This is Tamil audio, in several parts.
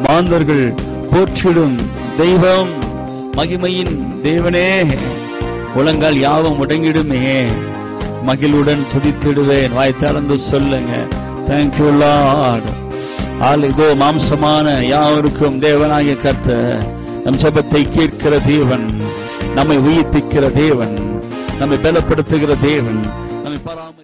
மாந்தர்கள் போற்றிடும் தெய்வம் மகிமையின் தேவனே உலங்கால் யாவும் முடங்கிடுமே மகிழுடன் துதித்திடுவேன் வாய் திறந்து சொல்லுங்க தேங்க்யூ லார்ட் ஆள் இதோ மாம்சமான யாவருக்கும் தேவனாகிய கர்த்தர் நம் ஜெபத்தை கேட்கிற தேவன் நம்மை உயிர்ப்பிக்கிற தேவன் நம்மை பலப்படுத்துகிற தேவன் நம்மை பராமரி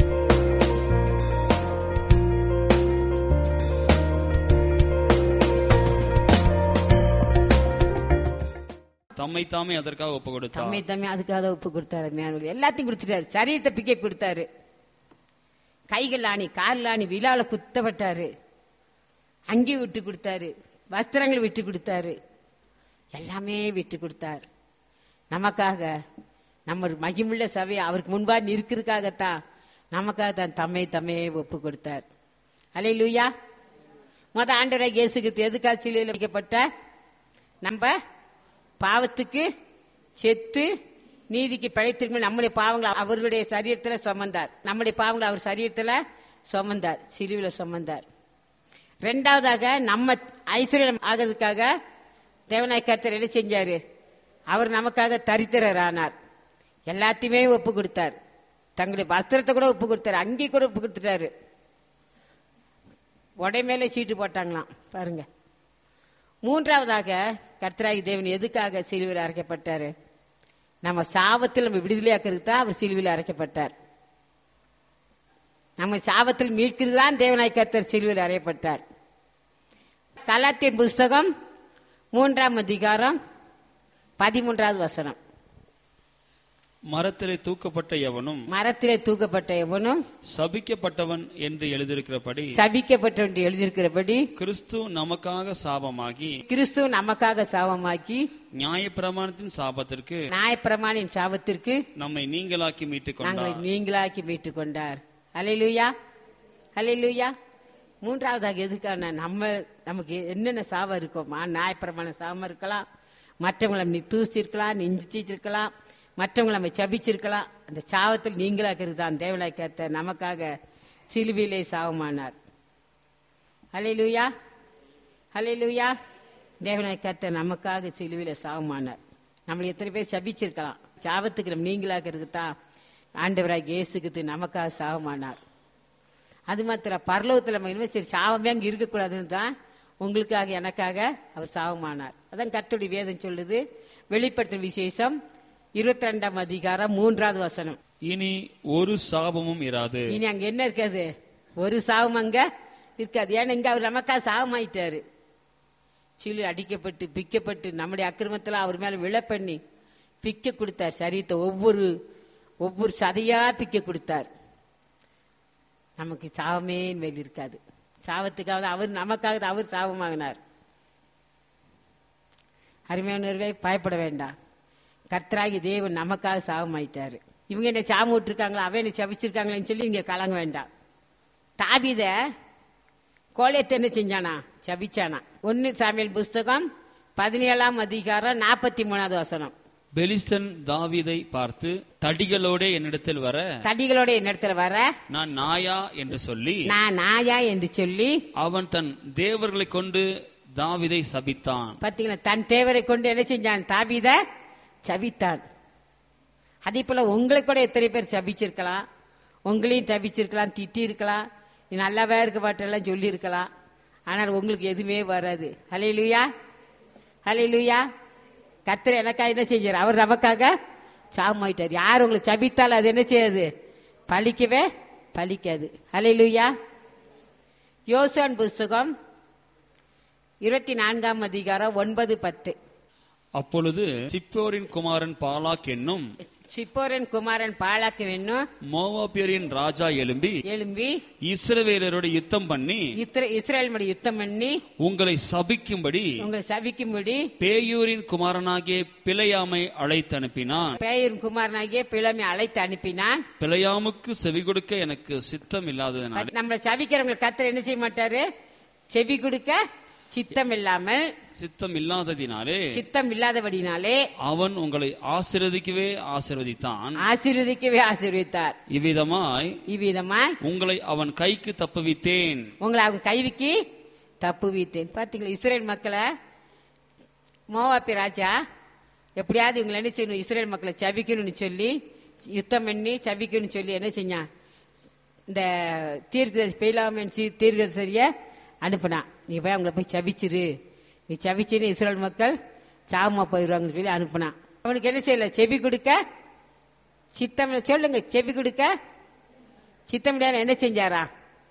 தம்மை தாமே அதற்காக ஒப்பு கொடுத்தார் தம்மை தம்மை அதுக்காக ஒப்பு கொடுத்தாரு மேனுவல் எல்லாத்தையும் கொடுத்துட்டாரு சரீரத்தை பிக்கை கொடுத்தாரு கைகள் ஆணி கால் ஆணி விழால குத்தப்பட்டாரு அங்கி விட்டு கொடுத்தாரு வஸ்திரங்கள் விட்டு கொடுத்தாரு எல்லாமே விட்டு கொடுத்தார் நமக்காக நம்ம ஒரு மகிமுள்ள சபை அவருக்கு முன்பா நிற்கிறதுக்காகத்தான் நமக்காக தான் தம்மை தம்மையே ஒப்பு கொடுத்தார் அலை லூயா மொத ஆண்டவரை இயேசுக்கு எதுக்காக சிலுவையில் வைக்கப்பட்ட நம்ம பாவத்துக்கு செத்து நீதிக்கு பிழைத்திருக்கும் நம்முடைய பாவங்களை அவருடைய சரீரத்துல சுமந்தார் நம்முடைய பாவங்களை அவர் சரீரத்துல சுமந்தார் சிலுவில சுமந்தார் ரெண்டாவதாக நம்ம ஐஸ்வர்யம் ஆகிறதுக்காக தேவநாய கர்த்தர் என்ன செஞ்சாரு அவர் நமக்காக தரித்திரர் ஆனார் எல்லாத்தையுமே ஒப்பு கொடுத்தார் தங்களுடைய வஸ்திரத்தை கூட ஒப்பு கொடுத்தாரு அங்கே கூட ஒப்பு கொடுத்துட்டாரு உடை மேலே சீட்டு போட்டாங்களாம் பாருங்க மூன்றாவதாக கர்த்தராகி தேவன் எதுக்காக சிலுவையில் அரைக்கப்பட்டாரு நம்ம சாபத்தில் நம்ம விடுதலையாக்கிறதுக்கு தான் அவர் சிலுவையில் அரைக்கப்பட்டார் நம்ம சாபத்தில் மீட்கிறது தான் தேவனாய் கர்த்தர் சிலுவையில் அறையப்பட்டார் கலாத்தியன் புஸ்தகம் மூன்றாம் அதிகாரம் பதிமூன்றாவது வசனம் மரத்திலே தூக்கப்பட்ட எவனும் மரத்திலே தூக்கப்பட்ட எவனும் சபிக்கப்பட்டவன் என்று எழுதியிருக்கிறபடி சபிக்கப்பட்ட என்று எழுதியிருக்கிறபடி கிறிஸ்து நமக்காக சாபமாகி கிறிஸ்து நமக்காக சாபமாக்கி நியாயப்பிரமாணத்தின் சாபத்திற்கு நியாயப்பிரமாணின் சாபத்திற்கு நம்மை நீங்களாக்கி மீட்டுக் நாங்களை கொண்டார் நீங்களாக்கி மீட்டுக் கொண்டார் அலையிலுயா அலையிலுயா மூன்றாவதாக எதுக்கான நம்ம நமக்கு என்னென்ன சாபம் இருக்கோமா நியாயப்பிரமாண சாபம் இருக்கலாம் மற்றவங்களை நீ தூசிருக்கலாம் நெஞ்சிச்சிருக்கலாம் மற்றவங்களை நம்ம சபிச்சிருக்கலாம் அந்த சாபத்தில் நீங்களாக்கிறது தான் தேவலாய் கர்த்த நமக்காக சிலுவிலே சாபமானார் அலையிலுயா அலையிலுயா தேவனாய் கர்த்தர் நமக்காக சிலுவில சாபமானார் நம்மளை எத்தனை பேர் சபிச்சிருக்கலாம் சாபத்துக்கு நம்ம நீங்களாக்கிறது தான் ஆண்டவராக இயேசுக்கு நமக்காக சாபமானார் அது மாத்திரம் பரலோகத்தில் நம்ம இனிமேல் சரி சாபமே அங்கே இருக்கக்கூடாதுன்னு தான் உங்களுக்காக எனக்காக அவர் சாபமானார் அதான் கர்த்தருடைய வேதம் சொல்லுது வெளிப்படுத்தும் விசேஷம் இருபத்தி ரெண்டாம் அதிகாரம் மூன்றாவது வசனம் இனி ஒரு சாபமும் இராது இனி அங்க என்ன இருக்காது ஒரு சாபம் அங்க இருக்காது ஏன்னா இங்க அவர் நமக்காக சாபமாயிட்டாரு சிலு அடிக்கப்பட்டு பிக்கப்பட்டு நம்முடைய அக்கிரமத்துல அவர் மேல விழ பண்ணி பிக்க கொடுத்தார் சரீரத்தை ஒவ்வொரு ஒவ்வொரு சதையா பிக்க கொடுத்தார் நமக்கு சாபமே மேல் இருக்காது சாபத்துக்காக அவர் நமக்காக அவர் சாபமாகினார் அருமையானவர்களே பயப்பட வேண்டாம் கர்த்தராகி தேவன் நமக்காக சாபமாயிட்டாரு இவங்க என்ன சாபம் விட்டுருக்காங்களா அவன் என்ன சபிச்சிருக்காங்களேன்னு சொல்லி நீங்க கலங்க வேண்டாம் தாபித கோலியத்தை என்ன செஞ்சானா சபிச்சானா ஒன்னு சாமியல் புஸ்தகம் பதினேழாம் அதிகாரம் நாற்பத்தி மூணாவது வசனம் பெலிஸ்தன் தாவீதை பார்த்து தடிகளோட என்னிடத்தில் வர தடிகளோட என்னிடத்துல வர நான் நாயா என்று சொல்லி நான் நாயா என்று சொல்லி அவன் தன் தேவர்களை கொண்டு தாவீதை சபித்தான் பாத்தீங்களா தன் தேவரை கொண்டு என்ன செஞ்சான் தாபீத சபித்தான் அதே போல உங்களை கூட எத்தனை பேர் சபிச்சிருக்கலாம் உங்களையும் சபிச்சிருக்கலாம் திட்டி இருக்கலாம் நீ நல்லாவே இருக்க மாட்டெல்லாம் சொல்லி இருக்கலாம் ஆனால் உங்களுக்கு எதுவுமே வராது ஹலே லூயா ஹலே லூயா கர்த்தர் எனக்காக என்ன செஞ்சார் அவர் நமக்காக சாமாயிட்டார் யார் உங்களை சபித்தாலும் அது என்ன செய்யாது பலிக்கவே பலிக்காது ஹலே லூயா யோசான் புஸ்தகம் இருபத்தி நான்காம் அதிகாரம் ஒன்பது பத்து அப்பொழுது சிப்போரின் குமாரன் பாலாக் என்னும் சிப்போரன் குமாரன் பாலாக்கு வேணும் மோவாபியரின் ராஜா எழும்பி எழும்பி இஸ்ரவேலரோடு யுத்தம் பண்ணி இஸ்ர- இஸ்ரேல் மடி யுத்தம் பண்ணி உங்களை சபிக்கும்படி உங்களை சபிக்கும்படி பேயூரின் குமாரனாகிய பிழையாமை அழைத்து அனுப்பினான் பேயர் குமாரனாகிய பிளமை அழைத்து அனுப்பினான் பிழையாமுக்கு செவி கொடுக்க எனக்கு சித்தம் இல்லாததினாலே நம்மளை சபிக்கிறவங்களை கத்தர் என்ன செய்ய மாட்டாரு செவி கொடுக்க சித்தம் இல்லாமல் சித்தம் இல்லாததினாலே சித்தம் இல்லாதபடினாலே அவன் உங்களை ஆசீர்வதிக்கவே ஆசீர்வதித்தான் ஆசீர்வதிக்கவே ஆசீர்வதித்தார் இவ்விதமாய் இவ்விதமாய் உங்களை அவன் கைக்கு தப்புவித்தேன் உங்களை அவங்க கைவிக்கு தப்பு வீத்தேன் பார்த்தீங்களா இஸ்ரேல் மக்களை மோவாப்பி ராஜா எப்படியாவது இவங்களை என்ன செய்யணும் இஸ்ரேல் மக்களை சபிக்கணும்னு சொல்லி யுத்தம் பண்ணி சபிக்கணும்னு சொல்லி என்ன செஞ்சான் இந்த தீர்க்கதரிசி பெயிலாமன் தீர்க்கதரிசிய அனுப்புனான் நீ போய் அவங்கள போய் சபிச்சிரு நீ சபிச்சுன்னு இஸ்ரேல் மக்கள் சாவமா போயிடுவாங்கன்னு சொல்லி அனுப்புனான் அவனுக்கு என்ன செய்யல செவி கொடுக்க சித்தம் சொல்லுங்க செவி கொடுக்க சித்தம் என்ன செஞ்சாரா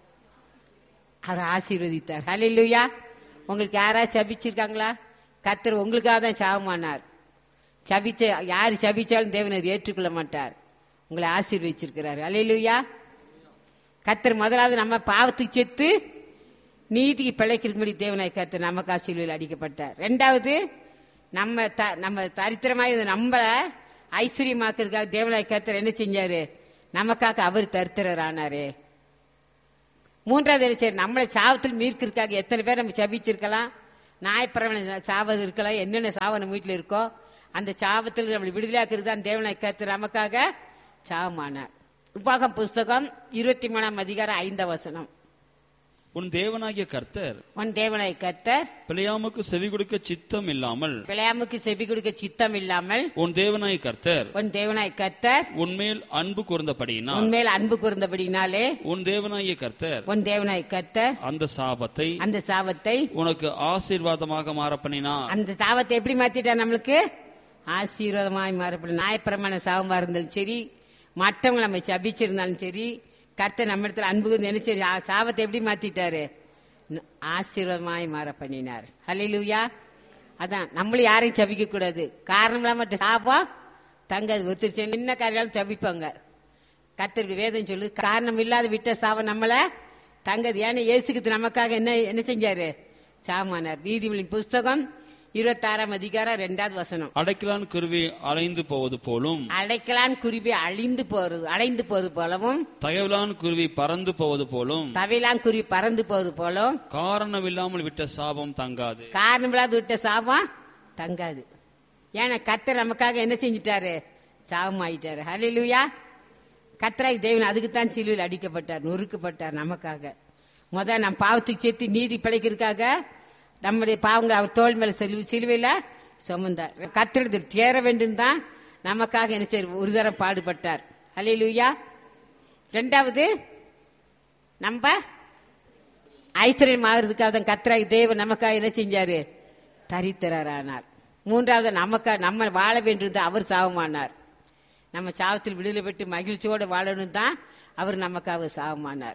அவர் ஆசீர்வதித்தார் ஹalleluya உங்களுக்கு யாராவது சபிச்சிருக்காங்களா கத்தர் உங்களுக்காக தான் சாவமானார் சபிச்ச யார் சபிச்சாலும் தேவன் அதை ஏற்றுக்கொள்ள மாட்டார் உங்களை ஆசீர்வதிச்சிருக்கிறார் ஹalleluya கத்தர் முதலாவது நம்ம பாவத்துக்கு செத்து நீதிக்கு பிழைக்கிறபடி தேவனாய் கத்தர் நமக்கு ஆசீர்வையில் அடிக்கப்பட்டார் ரெண்டாவது நம்ம த- நம்ம தரித்திரமாக இருந்த நம்மள ஐஸ்வர்யமாக்குறதுக்காக தேவனாய் கத்தர் என்ன செஞ்சாரு நமக்காக அவர் தரித்திரர் ஆனாரு மூன்றாவது என்ன செய்யணும் நம்மளை சாவத்தில் மீட்கிறதுக்காக எத்தனை பேர் நம்ம சபிச்சிருக்கலாம் நாயப்பிரவனை சாவது இருக்கலாம் என்னென்ன சாவு நம்ம வீட்டில் இருக்கோ அந்த சாவத்தில் நம்மளை விடுதலையாக்குறது தான் தேவனை கருத்து நமக்காக சாவமானார் உபாகம் புஸ்தகம் இருபத்தி மூணாம் அதிகாரம் ஐந்தாம் வசனம் உன் தேவனாகிய கர்த்தர் உன் தேவனை கர்த்தர் பிழையாமுக்கு செவி கொடுக்க சித்தம் இல்லாமல் பிழையாமுக்கு செவி கொடுக்க சித்தம் இல்லாமல் உன் தேவனாய் கர்த்தர் உன் தேவனாய் கர்த்தர் உன்மேல் அன்பு கூர்ந்தபடியினால் உன்மேல் அன்பு கூர்ந்தபடினாலே உன் தேவனாகிய கர்த்தர் உன் தேவனாய் கர்த்தர் அந்த சாபத்தை அந்த சாபத்தை உனக்கு ஆசீர்வாதமாக மாறப்பண்ணினார் அந்த சாபத்தை எப்படி மாத்திட்டா நம்மளுக்கு ஆசீர்வாதமாய் மாறப்படும் நாயப்பிரமான சாபமா இருந்தாலும் சரி மற்றவங்க நம்ம சபிச்சிருந்தாலும் சரி கர்த்தர் நம்ம இடத்துல அன்பு நினைச்சு சாபத்தை எப்படி மாத்திட்டாரு ந- ஆசீர்வாதமாய் மாற பண்ணினார் ஹalleluya அதான் நம்மளும் யாரையும் சபிக்க கூடாது காரணம் இல்லாம சாபம் தங்காது ஒருத்தர் என்ன காரியாலும் சபிப்பாங்க கர்த்தருக்கு வேதம் சொல்லு காரணம் இல்லாத விட்ட சாபம் நம்மள தங்கது ஏன்னா இயேசுக்கு நமக்காக என்ன என்ன செஞ்சாரு சாமானார் நீதிமொழியின் புஸ்தகம் இருபத்தாறாம் அதிகாரம் ரெண்டாவது வசனம் அடைக்கலான் குருவி அலைந்து போவது போலும் அடைக்கலான் குருவி அழிந்து போறது அலைந்து போவது போலவும் தகவலான் குருவி பறந்து போவது போலும் தவையிலான் குருவி பறந்து போவது போலவும் காரணமில்லாமல் விட்ட சாபம் தங்காது காரணமில்லாத விட்ட சாபம் தங்காது ஏன்னா கர்த்தர் நமக்காக என்ன செஞ்சிட்டாரு சாபம் ஆயிட்டாரு ஹalleluya கர்த்தராய் தேவன் அதுக்கு தான் சிலுவையில் அடிக்கப்பட்டார் நொறுக்கப்பட்டார் நமக்காக முத நம் பாவத்துக்கு சேர்த்து நீதி பிழைக்கிறதுக்காக நம்முடைய பாவங்களை அவர் தோல் மேல சிலுவை சிலுவையில சுமந்தார் கர்த்தரத்தில் தேர வேண்டும் தான் நமக்காக என்ன செய்ய ஒரு தரம் பாடுபட்டார் ஹalleluya ரெண்டாவது நம்ம ஐஸ்வர்யம் ஆகிறதுக்காக தான் கத்ராய் தேவன் நமக்காக என்ன செஞ்சாரு தரித்திரரானார் மூன்றாவது நமக்கா நம்ம வாழ வேண்டியது அவர் சாவமானார் நம்ம சாவத்தில் விடுதலை பெற்று மகிழ்ச்சியோடு வாழணும் தான் அவர் நமக்காக சாவமானார்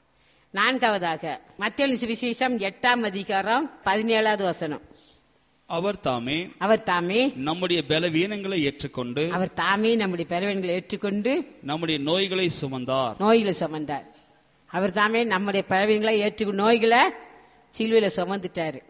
நான்காவதாக மத்திய விசேஷம் எட்டாம் அதிகாரம் பதினேழாவது வசனம் அவர் தாமே அவர் தாமே நம்முடைய பலவீனங்களை ஏற்றுக்கொண்டு அவர் தாமே நம்முடைய பலவீனங்களை ஏற்றுக்கொண்டு நம்முடைய நோய்களை சுமந்தார் நோயில சுமந்தார் அவர் தாமே நம்முடைய பலவீனங்களை ஏற்று நோய்களை சிலுவையில சுமந்துட்டாரு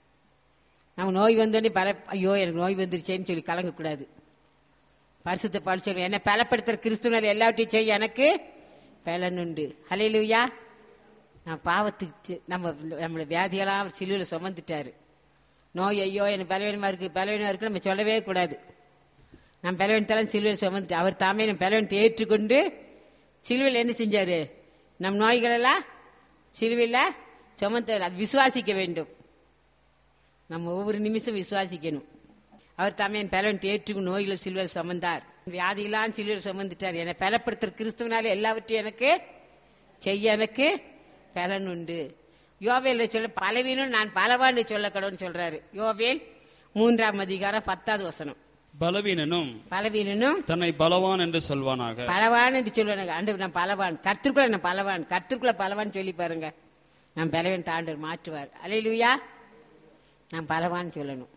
நம்ம நோய் வந்தோடனே பல ஐயோ எனக்கு நோய் வந்துருச்சேன்னு சொல்லி கலங்கக்கூடாது பரிசுத்த பால் சொல்லுவேன் என்னை பலப்படுத்துற கிறிஸ்துவனர் எல்லாவற்றையும் செய்ய எனக்கு பலனுண்டு ஹalleluya நான் பாவத்துக்கு செ- நம்ம நம்மளோட வியாதியெல்லாம் அவர் சிலுவையில் சுமந்துட்டாரு நோய் ஐயோ எனக்கு பலவீனமா இருக்கு பலவீனமா இருக்கு நம்ம சொல்லவே கூடாது நான் பலவீனத்தெல்லாம் சிலுவையில் சுமந்துட்டு அவர் தாமே நம்ம பலவீனத்தை ஏற்றுக்கொண்டு சிலுவையில் என்ன செஞ்சாரு நம் நோய்களெல்லாம் சிலுவையில் சுமந்தார் அது விசுவாசிக்க வேண்டும் நம்ம ஒவ்வொரு நிமிஷம் விசுவாசிக்கணும் அவர் தாமே என் பலவீனத்தை ஏற்றுக்கும் நோய்களை சிலுவையில் சுமந்தார் வியாதியெல்லாம் சிலுவையில் சுமந்துட்டார் என்னை பலப்படுத்துற கிறிஸ்துவனால எல்லாவற்றையும் எனக்கு செய்ய எனக்கு பலன் உண்டு யோவேல் சொல்ல பலவீனம் நான் பலவான்னு சொல்ல கடவுன்னு சொல்றாரு யோவேல் மூன்றாம் அதிகாரம் பத்தாவது வசனம் பலவீனனும் பலவீனனும் தன்னை பலவான் என்று சொல்வானாக பலவான் என்று சொல்லுவாங்க ஆண்டு நான் பலவான் கத்திற்குள்ள நான் பலவான் கத்திற்குள்ள பலவான் சொல்லி பாருங்க நான் பலவன் தாண்டவர் மாற்றுவார் அலையிலுயா நான் பலவான் சொல்லணும்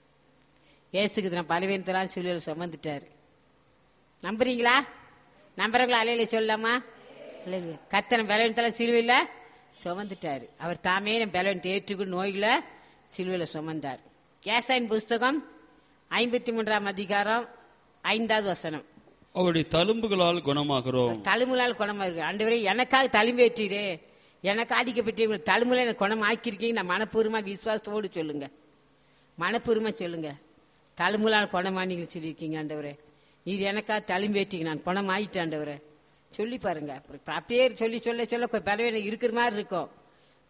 இயேசுக்கு நான் பலவீனத்தெல்லாம் சொல்லி சுமந்துட்டாரு நம்புறீங்களா நம்புறவங்களா அலையில சொல்லலாமா இல்லையா கத்தனை பலவீனத்தெல்லாம் சிலுவையில் சுமந்துட்டாரு அவர் தாமே நம்ம பலவீனத்தை ஏற்றுக்கொண்டு நோய்களை சிலுவையில் சுமந்தார் கேசாயின் புஸ்தகம் ஐம்பத்தி மூன்றாம் அதிகாரம் ஐந்தாவது வசனம் அவருடைய தழும்புகளால் குணமாகிறோம் தழுமுலால் குணமா இருக்கு ஆண்டவரே எனக்காக தழும்பேற்றீரே எனக்கு அடிக்கப்பட்டு தழுமுல எனக்கு குணம் ஆக்கியிருக்கீங்க நான் மனப்பூர்வமா விசுவாசத்தோடு சொல்லுங்க மனப்பூர்வமா சொல்லுங்க தழுமுலால் குணமானீங்கன்னு சொல்லியிருக்கீங்க ஆண்டவரே இது எனக்காக தழும்பேற்றீங்க நான் குணம் ஆயிட்டேன் ஆண்டவரே சொல்லி பாருங்க அப்புறம் அப்படியே சொல்லி சொல்ல சொல்ல கொஞ்சம் பலவீனம் இருக்கிற மாதிரி இருக்கும்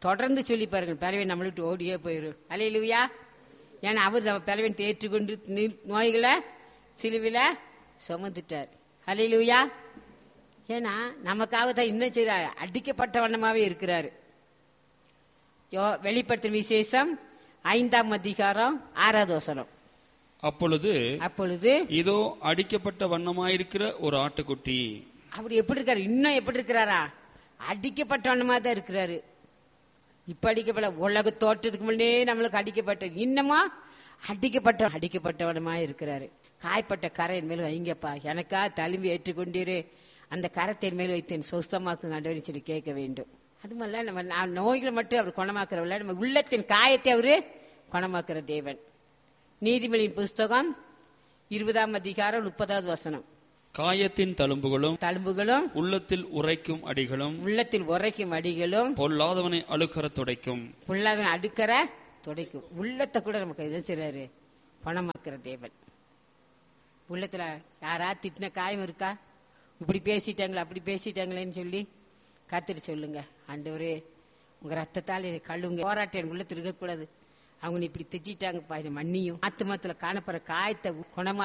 தொடர்ந்து சொல்லி பாருங்க பலவீன் நம்மளை விட்டு ஓடியே போயிடும் அலையிலுவியா ஏன்னா அவர் நம்ம பலவீனத்தை ஏற்றுக்கொண்டு நி- நோய்களை சிலுவில சுமந்துட்டார் அலையிலுவியா ஏன்னா நமக்காக தான் இன்னும் செய்றாரு அடிக்கப்பட்ட வண்ணமாவே இருக்கிறாரு யோ- வெளிப்படுத்தும் விசேஷம் ஐந்தாம் அதிகாரம் ஆறாவது வசனம் அப்பொழுது அப்பொழுது இதோ அடிக்கப்பட்ட வண்ணமாயிருக்கிற ஒரு ஆட்டுக்குட்டி அப்படி எப்படி இருக்காரு இன்னும் எப்படி இருக்கிறாரா அடிக்கப்பட்டவனமா தான் இருக்கிறாரு இப்ப அடிக்கப்பட உலக தோட்டத்துக்கு முன்னே நம்மளுக்கு அடிக்கப்பட்ட இன்னமா அடிக்கப்பட்ட அடிக்கப்பட்டவனமா இருக்கிறாரு காய்ப்பட்ட கரை என் மேல் வைங்கப்பா எனக்கா தழும்பி ஏற்றுக்கொண்டீரு அந்த கரத்தின் மேல் வைத்தேன் சொஸ்தமாக்கு ஆண்டவரே சொல்லி கேட்க வேண்டும் அது மாதிரிலாம் நம்ம நான் நோய்களை மட்டும் அவர் குணமாக்குறவில்ல நம்ம உள்ளத்தின் காயத்தை அவரு குணமாக்குற தேவன் நீதிமொழியின் புஸ்தகம் இருபதாம் அதிகாரம் முப்பதாவது வசனம் காயத்தின் தழும்புகளும் தழும்புகளும் உள்ளத்தில் உரைக்கும் அடிகளும் உள்ளத்தில் உரைக்கும் அடிகளும் பொல்லாதவனை அழுகற துடைக்கும் புல்லாதவன் அடுக்கிற துடைக்கும் உள்ளத்தை கூட நமக்கு எது செய்றாரு பணமாக்குற தேவன் உள்ளத்துல யாரா திட்டின காயம் இருக்கா இப்படி பேசிட்டாங்களா அப்படி பேசிட்டாங்களேன்னு சொல்லி கத்துட்டு சொல்லுங்க ஆண்டவரே உங்க ரத்தத்தால் என்னை கழுவுங்க போராட்டம் எனக்கு உள்ளத்துல இருக்கக்கூடாது அவங்க இப்படி திட்டாங்கப்பா என்னை மன்னியும் ஆத்துமத்துல காணப்படுற காயத்தை குணமா